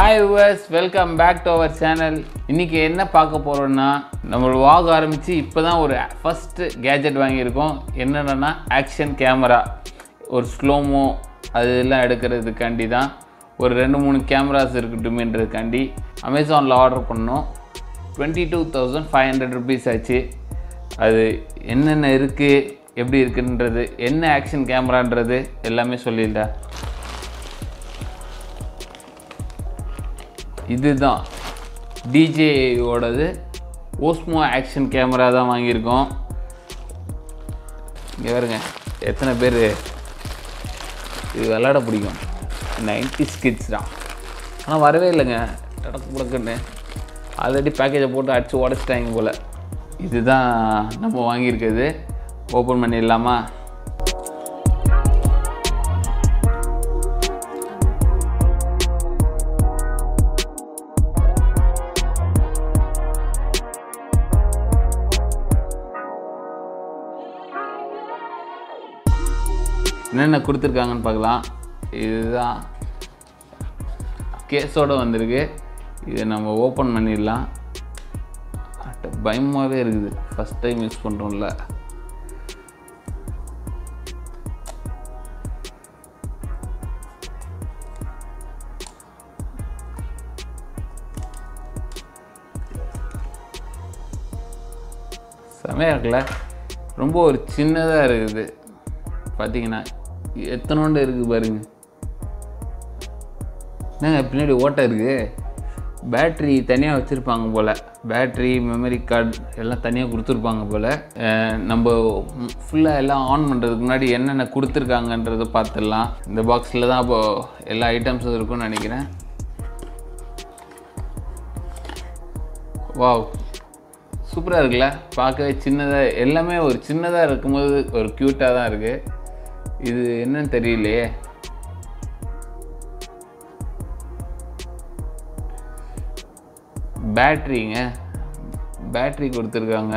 Hi viewers welcome back to our channel இன்றைக்கி என்ன பார்க்க போகிறோன்னா நம்ம வாக் ஆரம்பித்து இப்போ தான் ஒரு ஃபஸ்ட்டு கேஜெட் வாங்கியிருக்கோம் என்னென்னா ஆக்ஷன் கேமரா ஒரு ஸ்லோமோ அதெல்லாம் எடுக்கிறதுக்காண்டி தான் ஒரு ரெண்டு மூணு கேமராஸ் இருக்கட்டுமேன்றதுக்காண்டி அமேசானில் ஆர்டர் பண்ணோம் twenty two thousand five hundred rupees ஆச்சு அது என்னென்ன இருக்குது எப்படி இருக்குன்றது என்ன ஆக்ஷன் கேமரான்றது எல்லாமே சொல்லியிருந்தேன் இதுதான் டிஜேயோடது ஓஸ்மோ ஆக்ஷன் கேமரா தான் வாங்கியிருக்கோம் இங்கே பாருங்க எத்தனை பேர் இது விளாட பிடிக்கும் நைன்டி ஸ்கிட்ஸ் தான் ஆனால் வரவே இல்லைங்க டடக்கு புடக்குன்னு ஆல்ரெடி பேக்கேஜை போட்டு அடித்து உடச்சிட்டாங்க போல் இதுதான் நம்ம வாங்கியிருக்கிறது ஓப்பன் பண்ணிடலாமா என்னென்ன கொடுத்துருக்காங்கன்னு பார்க்கலாம் இதுதான் கேஸோடு வந்திருக்கு இதை நம்ம ஓப்பன் பண்ணிடலாம் அட்ட பயமாகவே இருக்குது ஃபஸ்ட் டைம் யூஸ் பண்ணுறோம்ல செமையாக இருக்குல்ல ரொம்ப ஒரு சின்னதாக இருக்குது பார்த்தீங்கன்னா எத்தனோண்டு இருக்குது பாருங்க என்னங்க பின்னாடி ஓட்டை இருக்குது பேட்ரி தனியாக வச்சுருப்பாங்க போல் பேட்ரி மெமரி கார்டு எல்லாம் தனியாக கொடுத்துருப்பாங்க போல் அஹ் நம்ம ஃபுல்லாக எல்லாம் ஆன் பண்ணுறதுக்கு முன்னாடி என்னென்ன கொடுத்துருக்காங்கன்றதை பார்த்துடலாம் இந்த பாக்ஸில் தான் இப்போது எல்லா ஐட்டம்ஸும் இருக்கும்னு நினைக்கிறேன் வாவ் சூப்பராக இருக்குல்ல பார்க்கவே சின்னதாக எல்லாமே ஒரு சின்னதாக இருக்கும்போது ஒரு க்யூட்டாக தான் இருக்குது இது என்னன்னு தெரியலையே பேட்ரிங்க பேட்ரி கொடுத்துருக்காங்க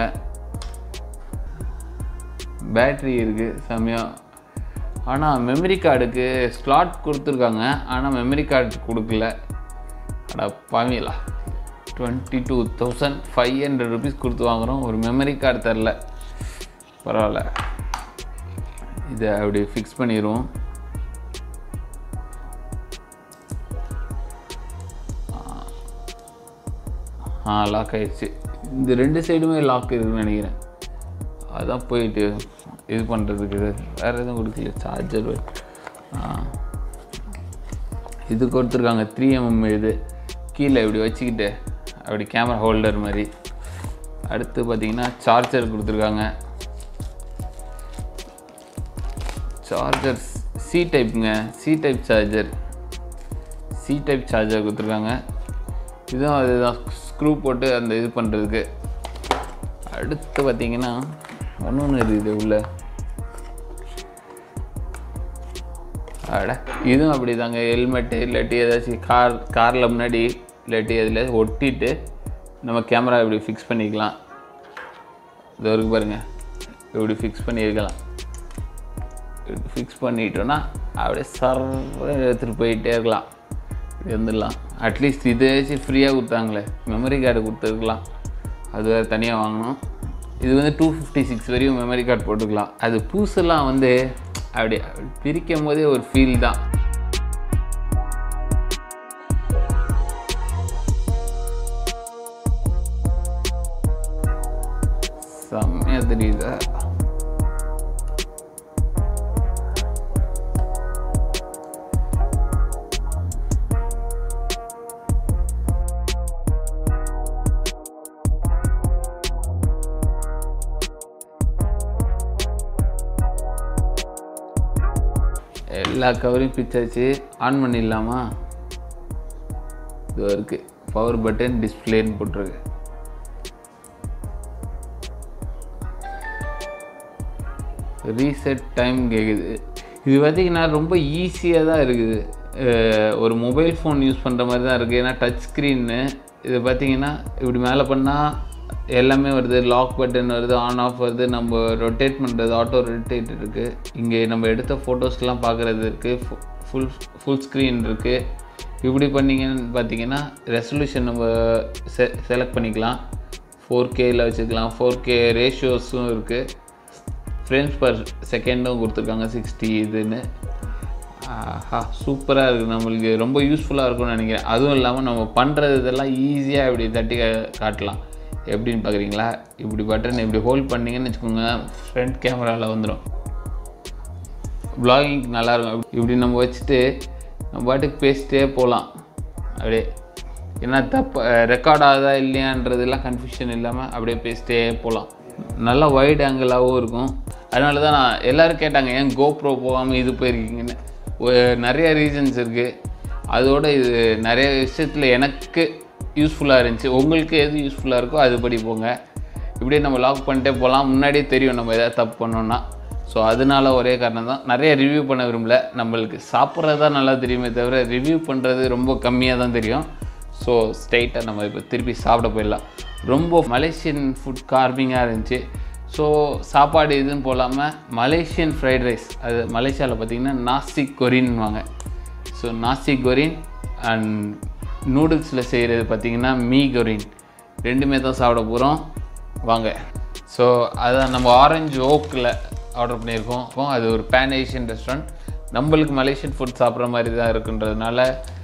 பேட்ரி இருக்குது செம்மையாக ஆனால் மெமரி கார்டுக்கு ஸ்லாட் கொடுத்துருக்காங்க ஆனால் மெமரி கார்டு கொடுக்கல அட பாவிங்களா twenty two thousand five hundred rupees கொடுத்து வாங்குகிறோம் ஒரு மெமரி கார்டு தரல பரவாயில்ல இதை அப்படி ஃபிக்ஸ் பண்ணிடுவோம் ஆ லாக் ஆயிடுச்சு இந்த ரெண்டு சைடுமே லாக் இருக்குன்னு நினைக்கிறேன் அதான் போயிட்டு இது பண்ணுறதுக்கு இது வேறு எதுவும் கொடுக்கல சார்ஜர் இது கொடுத்துருக்காங்க த்ரீ எம்எம் இது கீழே இப்படி வச்சுக்கிட்டு அப்படி கேமரா ஹோல்டர் மாதிரி அடுத்து பார்த்தீங்கன்னா சார்ஜர் கொடுத்துருக்காங்க சார்ஜர் சி டைப்புங்க C type charger C type charger கொடுத்துருக்காங்க இதுவும் அதுதான் ஸ்க்ரூ போட்டு அந்த இது பண்ணுறதுக்கு அடுத்து பார்த்தீங்கன்னா ஒன்று ஒன்று இருக்குது உள்ள அட இதுவும் அப்படி தாங்க ஹெல்மெட்டு இல்லாட்டி ஏதாச்சும் கார் காரில் முன்னாடி இல்லாட்டி அதில் ஒட்டிட்டு நம்ம கேமரா இப்படி ஃபிக்ஸ் பண்ணிக்கலாம் இது இருக்கு பாருங்கள் இப்படி ஃபிக்ஸ் பண்ணியிருக்கலாம் ஃபிக்ஸ் பண்ணிட்டோன்னா அப்படியே சர் எடுத்துகிட்டு போயிட்டே இருக்கலாம் இருந்துடலாம் அட்லீஸ்ட் இதாச்சும் ஃப்ரீயாக கொடுத்தாங்களே மெமரி கார்டு கொடுத்துருக்கலாம் அது வேறு தனியாக வாங்கணும் இது வந்து டூ ஃபிஃப்டி சிக்ஸ் வரையும் மெமரி கார்டு போட்டுக்கலாம் அது பூசெல்லாம் வந்து அப்படி பிரிக்கும் போதே ஒரு ஃபீல் தான் செம்மையாக தெரியுதா எல்லா கவரையும் பிச்சாச்சு ஆன் பண்ணிடலாமா இது இருக்குது பவர் பட்டன் டிஸ்பிளேன்னு போட்டிருக்கு ரீசெட் டைம் கேட்குது இது பார்த்திங்கன்னா ரொம்ப ஈஸியாக தான் இருக்குது அஹ் ஒரு மொபைல் ஃபோன் யூஸ் பண்ணுற மாதிரி தான் இருக்குது ஏன்னா டச் ஸ்க்ரீன்னு இது பார்த்திங்கன்னா இப்படி மேலே பண்ணால் எல்லாமே வருது லாக் பட்டன் வருது ஆன் ஆஃப் வருது நம்ம ரொட்டேட் பண்ணுறது ஆட்டோ ரொட்டேட் இருக்குது இங்கே நம்ம எடுத்த ஃபோட்டோஸ்லாம் பார்க்குறது இருக்குது ஃபுல் ஃபுல் ஸ்க்ரீன் இருக்குது இப்படி பண்ணிங்கன்னு பார்த்தீங்கன்னா ரெசல்யூஷன் நம்ம செ செலக்ட் பண்ணிக்கலாம் ஃபோர் கேயில் வச்சுக்கலாம் ஃபோர் கே ரேஷியோஸும் இருக்குது ஃப்ரேம்ஸ் பர் செகண்டும் கொடுத்துருக்காங்க சிக்ஸ்டி இதுன்னு ஆஹா சூப்பராக இருக்குது நம்மளுக்கு ரொம்ப யூஸ்ஃபுல்லாக இருக்கும்னு நினைக்கிறேன் அதுவும் இல்லாமல் நம்ம பண்ணுறது இதெல்லாம் ஈஸியாக இப்படி தட்டி கா- காட்டலாம் எப்படின்னு பார்க்குறீங்களா இப்படி பட்டன் இப்படி ஹோல்ட் பண்ணிங்கன்னு வச்சுக்கோங்க ஃப்ரண்ட் கேமராவில் வந்துடும் vlogging நல்லா இருக்கும் இப்படி நம்ம வச்சுட்டு நம்ம பாட்டுக்கு பேசிட்டே போகலாம் அப்படியே ஏன்னா தப்பு ரெக்கார்ட் ஆகுதா இல்லையான்றதெல்லாம் கன்ஃபியூஷன் இல்லாமல் அப்படியே பேசிட்டே போகலாம் நல்லா வைட் ஆங்கிளாகவும் இருக்கும் அதனால தான் நான் எல்லோரும் கேட்டாங்க ஏன் கோப்ரோ போகாமல் இது போயிருக்கீங்கன்னு ஒ- நிறைய ரீசன்ஸ் இருக்குது அதோட இது நிறைய விஷயத்தில் எனக்கு யூஸ்ஃபுல்லாக இருந்துச்சு உங்களுக்கு எது யூஸ்ஃபுல்லாக இருக்கோ அதுபடி போங்க இப்படியே நம்ம லாக் பண்ணிட்டே போகலாம் முன்னாடியே தெரியும் நம்ம எதாவது தப்பு பண்ணோன்னா ஸோ அதனால ஒரே காரணம் தான் நிறைய ரிவ்யூ பண்ண விரும்பல நம்மளுக்கு சாப்பிட்றது தான் நல்லா தெரியுமே தவிர ரிவ்யூ பண்ணுறது ரொம்ப கம்மியாக தான் தெரியும் ஸோ ஸ்ட்ரைட்டாக நம்ம இப்போ திருப்பி சாப்பிட போயிடலாம் ரொம்ப மலேசியன் ஃபுட் கார்விங்காக இருந்துச்சு ஸோ சாப்பாடு இதுன்னு போகாமல் மலேசியன் ஃப்ரைட் ரைஸ் அது மலேசியாவில் பார்த்தீங்கன்னா நாசிக் கொரின்வாங்க ஸோ நாசிக் கொரின் அண்ட் நூடுல்ஸில் செய்கிறது பார்த்தீங்கன்னா மீ கொரின் ரெண்டுமே தான் சாப்பிட போகிறோம் வாங்க ஸோ அதான் நம்ம ஆரஞ்சு ஓக்கில் ஆர்டர் பண்ணியிருக்கோம் அப்போ அது ஒரு பேன் ஏஷியன் ரெஸ்டாரண்ட் நம்மளுக்கு மலேசியன் ஃபுட் சாப்பிட்ற மாதிரி தான் இருக்குன்றதுனால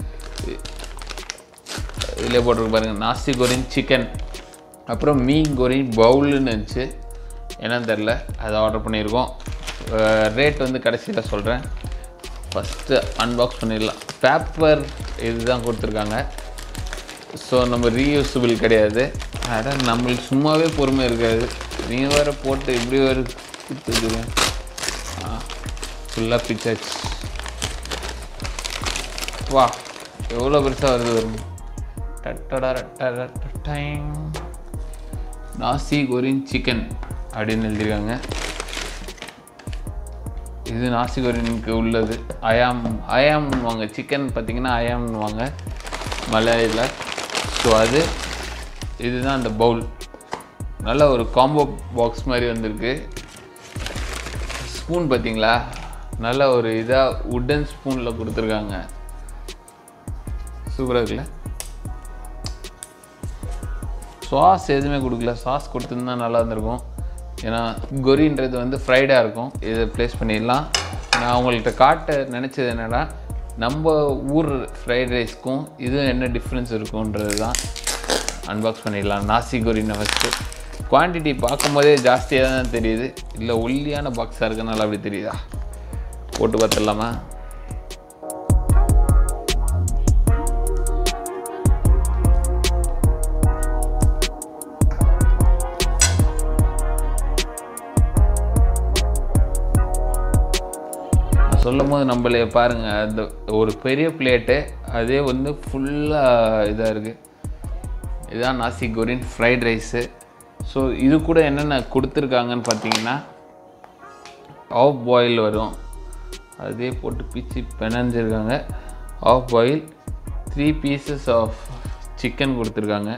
இதில் போட்டிருக்கு பாருங்கள் நாசி கொரின் சிக்கன் அப்புறம் மீன் கொரின் பவுலுன்னு இருந்துச்சு என்னன்னு தெரில அதை ஆர்டர் பண்ணியிருக்கோம் ரேட் வந்து கடைசியில் சொல்கிறேன் ஃபஸ்ட்டு அன்பாக்ஸ் பண்ணிடலாம் பேப்பர் இதுதான் கொடுத்துருக்காங்க ஸோ நம்ம ரீயூசபிள் கிடையாது அட நம்மளுக்கு சும்மாவே பொறுமை இருக்காது நீங்கள் வேறு போட்டு இப்படி வேறு கொடுத்துருக்குங்க ஃபுல்லாக பிச்சாச்சு வா எவ்வளோ பெருசாக வருது வரும் டட்டடா ரட்டடா டட்டைங். நாசி கொரின் சிக்கன் அப்படின்னு எழுதியிருக்காங்க இது நாசி கொரியனுக்கு உள்ளது அயாம் அயாம் வாங்க சிக்கன் பார்த்தீங்கன்னா அயாம் வாங்க மலையில் ஸோ அது இதுதான் அந்த பவுல் நல்ல ஒரு காம்போ பாக்ஸ் மாதிரி வந்திருக்கு ஸ்பூன் பார்த்தீங்களா நல்ல ஒரு இதாக உட்டன் ஸ்பூனில் கொடுத்துருக்காங்க சூப்பராக இருக்குல்ல சாஸ் எதுவுமே கொடுக்கல சாஸ் கொடுத்துருந்தா நல்லா இருந்திருக்கும் ஏன்னா கொரின்றது வந்து ஃப்ரைடாக இருக்கும் இதை ப்ளேஸ் பண்ணிடலாம் நான் அவங்கள்ட்ட காட்ட நினச்சது என்னடா நம்ம ஊர் ஃப்ரைட் ரைஸ்க்கும் இதுவும் என்ன டிஃப்ரென்ஸ் இருக்குன்றது தான் அன்பாக்ஸ் பண்ணிடலாம் நாசி கொரினை ஃபஸ்ட்டு குவான்டிட்டி பார்க்கும்போதே ஜாஸ்தியாக தான் தெரியுது இல்லை ஒல்லியான பாக்ஸாக இருக்கனால அப்படி தெரியுதா போட்டு பார்த்துடலாமா நான் சொல்லும் போது நம்மளே பாருங்கள் அந்த ஒரு பெரிய பிளேட்டு அதே வந்து ஃபுல்லாக இதாக இருக்குது இதுதான் nasi goreng fried rice so இது கூட என்னென்ன கொடுத்துருக்காங்கன்னு பார்த்தீங்கன்னா ஆஃப் பாயில் வரும் அதே போட்டு பிச்சு பிணைஞ்சிருக்காங்க half boil three pieces of chicken கொடுத்துருக்காங்க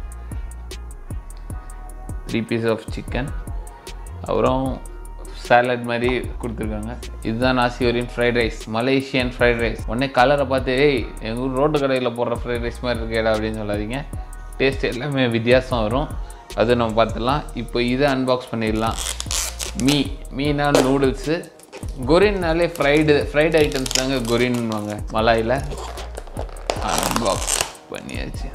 த்ரீ பீஸ் ஆஃப் சிக்கன் அப்புறம் சாலட் மாதிரி கொடுத்துருக்காங்க இதுதான் nasi goreng fried rice Malaysian fried rice உடனே கலரை பார்த்து ஏய் எங்கள் ஊர் ரோட்டு கடையில் போடுற ஃப்ரைட் ரைஸ் மாதிரி இருக்கேடா அப்படின்னு சொல்லாதீங்க டேஸ்ட் எல்லாமே வித்தியாசம் வரும் அது நம்ம பார்த்துடலாம் இப்போ இதை அன்பாக்ஸ் பண்ணிடலாம் மீ மீனா நூடுல்ஸு கொரின்னாலே ஃப்ரைடு ஃப்ரைட் ஐட்டம்ஸ் தாங்க கொரின்வாங்க மலாயில் அன்பாக்ஸ் பண்ணியாச்சு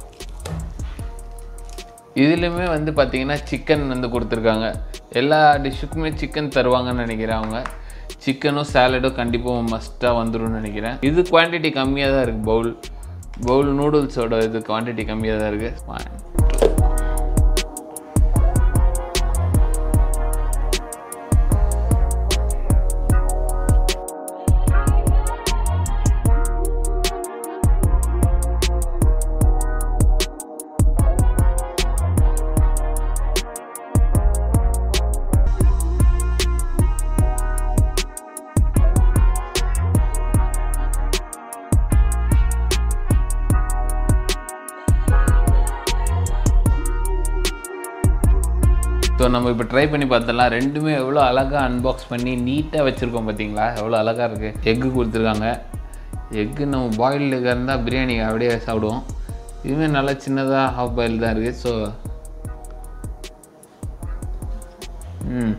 இதுலேயுமே வந்து பார்த்தீங்கன்னா சிக்கன் வந்து கொடுத்துருக்காங்க எல்லா டிஷ்ஷுக்குமே சிக்கன் தருவாங்கன்னு நினைக்கிறேன் அவங்க சிக்கனும் சாலடும் கண்டிப்பாக மஸ்ட்டாக வந்துரும்னு நினைக்கிறேன் இது குவான்டிட்டி கம்மியாக தான் இருக்குது பவுல் பவுல் நூடுல்ஸோட இது குவான்டிட்டி கம்மியாக தான் இருக்குது ஸோ நம்ம இப்போ ட்ரை பண்ணி பார்த்தலாம் ரெண்டுமே எவ்வளோ அழகாக அன்பாக்ஸ் பண்ணி நீட்டாக வச்சுருக்கோம் பார்த்தீங்களா எவ்வளோ அழகாக இருக்குது எக்கு கொடுத்துருக்காங்க எக்கு நம்ம பாயில்டு இருந்தால் பிரியாணி அப்படியே சாப்பிடுவோம் இதுவுமே நல்லா சின்னதாக ஹாஃப் பாயில் தான் இருக்குது ஸோ ம்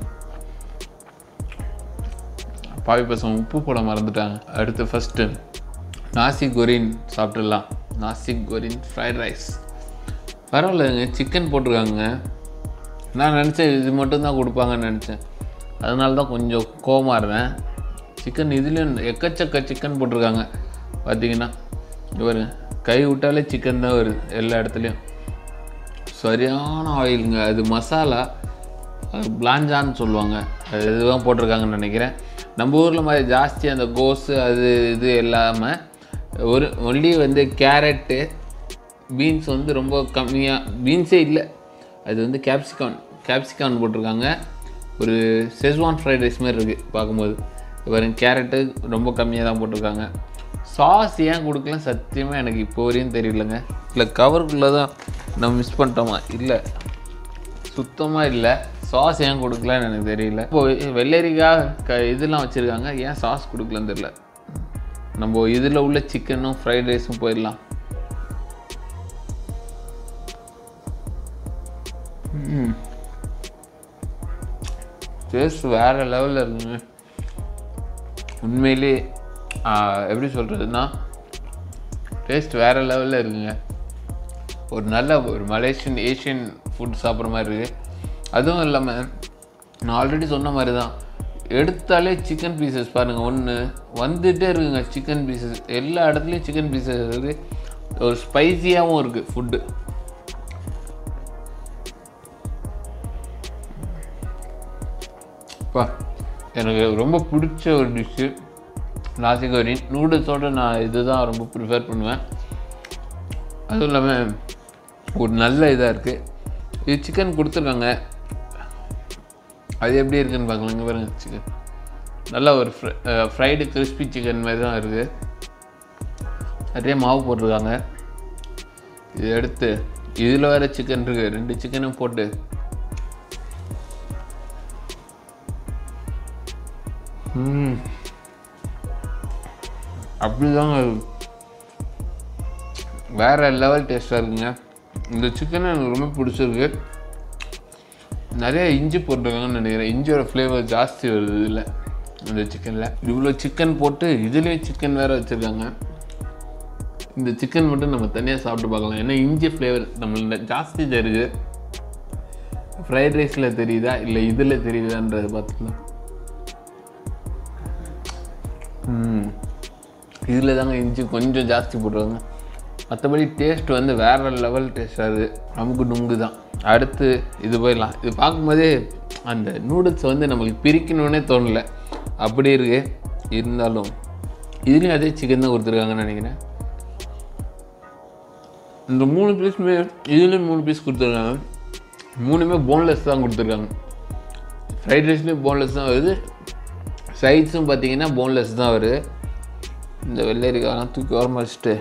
பாவி பசங்க உப்பு போட மறந்துட்டாங்க அடுத்து ஃபஸ்ட்டு நாசி கொரின் சாப்பிட்டுடலாம் நாசி கொரின் ஃப்ரைட் ரைஸ் பரவாயில்லைங்க சிக்கன் போட்டிருக்காங்க நான் நினச்சேன் இது மட்டும்தான் கொடுப்பாங்கன்னு நினச்சேன் அதனால தான் கொஞ்சம் கோவமா இருந்தேன் சிக்கன் இதுலேயும் எக்கச்சக்க சிக்கன் போட்டிருக்காங்க பார்த்தீங்கன்னா இங்க பாருங்க கை விட்டாலே சிக்கன் தான் வருது எல்லா இடத்துலையும் சரியான ஆயிலுங்க அது மசாலா அது பிளாஞ்சான்னு சொல்லுவாங்க அது இதுதான் போட்டிருக்காங்கன்னு நினைக்கிறேன் நம்ம ஊரில் மாதிரி ஜாஸ்தி அந்த கோஸு அது இது இல்லாமல் ஒரு ஒன்லி வந்து கேரட்டு பீன்ஸ் வந்து ரொம்ப கம்மியாக பீன்ஸே இல்லை அது வந்து கேப்சிகான் கேப்சிகான் போட்டிருக்காங்க ஒரு செஸ்வான் ஃப்ரைட் ரைஸ் மாதிரி இருக்குது பார்க்கும்போது பாருங்க கேரட்டு ரொம்ப கம்மியாக தான் போட்டிருக்காங்க சாஸ் ஏன் கொடுக்கல சத்தியமாக எனக்கு இப்போ வரையும் தெரியலங்க இல்லை கவருக்குள்ளே தான் நம்ம மிஸ் பண்ணிட்டோமா இல்லை சுத்தமாக இல்லை சாஸ் ஏன் கொடுக்கலன்னு எனக்கு தெரியல இப்போ வெள்ளரிக்காய் க இதெல்லாம் வச்சுருக்காங்க ஏன் சாஸ் கொடுக்கலன்னு தெரியல நம்ம இதில் உள்ள சிக்கனும் ஃப்ரைட் ரைஸும் போயிடலாம் டேஸ்ட் வேறு லெவலில் இருக்குங்க உண்மையிலே ஆஹ், எப்படி சொல்கிறதுனா டேஸ்ட் வேறு லெவலில் இருக்குங்க ஒரு நல்ல ஒரு மலேசியன் ஏஷியன் ஃபுட் சாப்பிட்ற மாதிரி இருக்குது அதுவும் இல்லாமல் நான் ஆல்ரெடி சொன்ன மாதிரி தான் எடுத்தாலே சிக்கன் பீசஸ் பாருங்கள் ஒன்று வந்துகிட்டே இருக்குங்க சிக்கன் பீசஸ் எல்லா இடத்துலையும் சிக்கன் பீசஸ் இருக்குது ஒரு ஸ்பைசியாகவும் இருக்குது ஃபுட்டு பா எனக்கு ரொம்ப பிடிச்ச ஒரு டிஷ்ஷு நாசிகோரி நூடுல்ஸோட நான் இதுதான் ரொம்ப ப்ரிஃபர் பண்ணுவேன் அதுவும் இல்லாமல் ஒரு நல்ல இதாக இருக்குது இது சிக்கன் கொடுத்துருக்காங்க அது எப்படி இருக்குன்னு பார்க்கலாம் இங்கே பாருங்க சிக்கன் நல்லா ஒரு ஃப்ரைடு கிறிஸ்பி சிக்கன் மாதிரி தான் இருக்குது நிறைய மாவு போட்டிருக்காங்க இது எடுத்து இதில் வேறு சிக்கன் இருக்குது ரெண்டு சிக்கனும் போட்டு ம் அப்படிதாங்க இருக்கு. வேற லெவல் டேஸ்ட்டாக இருக்குங்க இந்த சிக்கன் எனக்கு ரொம்ப பிடிச்சிருக்கு நிறைய இஞ்சி போட்டிருக்காங்கன்னு நினைக்கிறேன் இஞ்சியோட ஃப்ளேவர் ஜாஸ்தி வருது இதில் இந்த சிக்கனில் இவ்வளோ சிக்கன் போட்டு இதுலேயும் சிக்கன் வேறு வச்சுருக்காங்க இந்த சிக்கன் மட்டும் நம்ம தனியாக சாப்பிட்டு பார்க்கலாம் ஏன்னா இஞ்சி ஃப்ளேவர் நம்மள ஜாஸ்தி தெரியுது ஃப்ரைட் ரைஸில் தெரியுதா இல்லை இதில் தெரியுதான்றது பார்த்துக்கலாம் ம் இதில் தாங்க இஞ்சி கொஞ்சம் ஜாஸ்தி போட்டுருவாங்க மற்றபடி டேஸ்ட் வந்து வேற லெவல் டேஸ்டாக இருக்குது நமக்கு நுங்கு தான் அடுத்து இது போயிடலாம் இது பார்க்கும்போதே அந்த நூடுல்ஸ் வந்து நம்மளுக்கு பிரிக்கணுன்னே தோணல அப்படி இருக்கு இருந்தாலும் இதுலேயும் அதே சிக்கன் தான் கொடுத்துருக்காங்கன்னு நினைக்கிறேன் இந்த மூணு பீஸுமே இதுலேயும் மூணு பீஸ் கொடுத்துருக்காங்க மூணுமே போன்லெஸ் தான் கொடுத்துருக்காங்க ஃப்ரைட் ரைஸ்லேயும் போன்லெஸ் தான் வருது சைட்ஸும் பார்த்தீங்கன்னா போன்லெஸ் தான் வருது இந்த வெள்ளரிக்காயெல்லாம் தூக்கி ஓரமாக வச்சுட்டு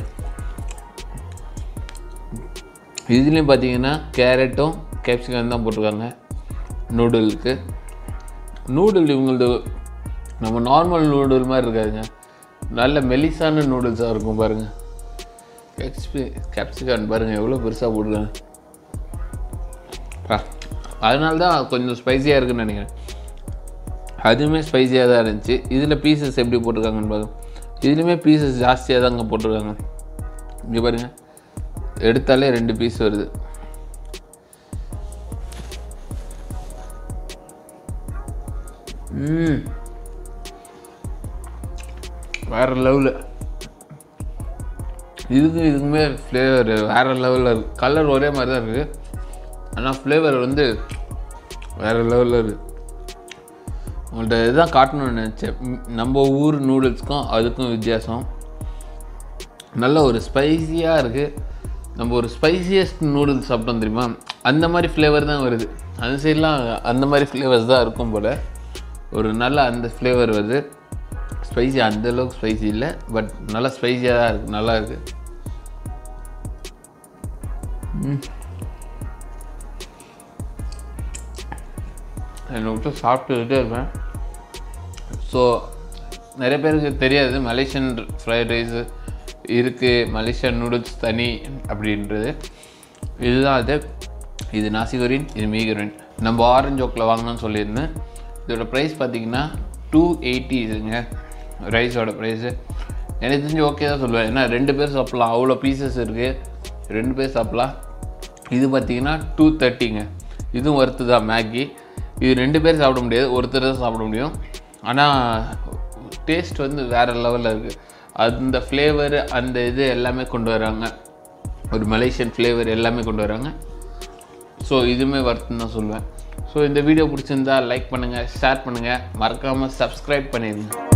இதுலேயும் பார்த்தீங்கன்னா கேரட்டும் கேப்சிகம் தான் போட்டிருக்காங்க நூடுலுக்கு நூடுல் இவங்களது நம்ம நார்மல் நூடுல் மாதிரி இருக்காதுங்க நல்ல மெலிசான நூடுல்ஸாக இருக்கும் பாருங்கள் கேப்சி கேப்சிகான் பாருங்கள் எவ்வளோ பெருசாக போட்டிருக்காங்க பா, அதனால தான் கொஞ்சம் ஸ்பைசியாக இருக்குன்னு நினைக்கிறேன் அதுவுமே ஸ்பைசியாக தான் இருந்துச்சு இதில் பீசஸ் எப்படி போட்டிருக்காங்கன்னு பாருங்க இதுலேயுமே பீசஸ் ஜாஸ்தியாக தாங்க போட்டிருக்காங்க இங்கே பாருங்க எடுத்தாலே ரெண்டு பீஸ் வருது ம் வேற லெவலு இதுக்கும் இதுக்குமே ஃப்ளேவர் வேற லெவலில் இருக்குது கலர் ஒரே மாதிரி தான் இருக்குது ஆனால் ஃப்ளேவர் வந்து வேற லெவலில் இருக்குது உங்கள்கிட்ட இதுதான் காட்டணும்னு நினச்சேன் ம், நம்ம ஊர் நூடுல்ஸ்க்கும் அதுக்கும் வித்தியாசம் நல்ல ஒரு ஸ்பைசியாக இருக்குது நம்ம ஒரு ஸ்பைசியஸ்ட் நூடுல்ஸ் சாப்பிட்டோம் தெரியுமா அந்த மாதிரி ஃப்ளேவர் தான் வருது அந்த சைட்லாம் அந்த மாதிரி ஃப்ளேவர்ஸ் தான் இருக்கும் போல் ஒரு நல்ல அந்த ஃப்ளேவர் வருது ஸ்பைசி அந்த அளவுக்கு ஸ்பைசி இல்லை பட் நல்லா ஸ்பைசியாக தான் இருக்குது நல்லா இருக்குது என்னை விட்டு சாப்பிட்டுக்கிட்டே இருப்பேன் ஸோ நிறைய பேருக்கு தெரியாது மலேசியன் ஃப்ரைட் ரைஸு இருக்குது மலேசியன் நூடுல்ஸ் தனி அப்படின்றது இதுதான் அது இது நாசிகரின் இது மீகரின் நம்ம ஆரஞ்சு ஓக்கில் வாங்கணும்னு சொல்லியிருந்தேன் இதோட ப்ரைஸ் பார்த்தீங்கன்னா டூ எயிட்டி இதுங்க ரைஸோட ப்ரைஸு எனக்கு தெரிஞ்சு ஓகே தான் சொல்லுவேன் ஏன்னா ரெண்டு பேர் சாப்பிட்லாம் அவ்வளோ பீசஸ் இருக்குது ரெண்டு பேர் சாப்பிட்லாம் இது பார்த்தீங்கன்னா டூ தேர்ட்டிங்க இதுவும் ஒர்த்து தான் மேகி இது ரெண்டு பேர் சாப்பிட முடியாது ஒருத்தர் தான் சாப்பிட முடியும் ஆனால் டேஸ்ட் வந்து வேறு லெவலில் இருக்குது அந்த ஃப்ளேவர் அந்த இது எல்லாமே கொண்டு வராங்க ஒரு மலேசியன் ஃப்ளேவர் எல்லாமே கொண்டு வராங்க ஸோ இதுவுமே ஒர்த்துன்னு தான் சொல்லுவேன் ஸோ இந்த வீடியோ பிடிச்சிருந்தா லைக் பண்ணுங்கள் ஷேர் பண்ணுங்கள் மறக்காமல் சப்ஸ்கிரைப் பண்ணிடுங்க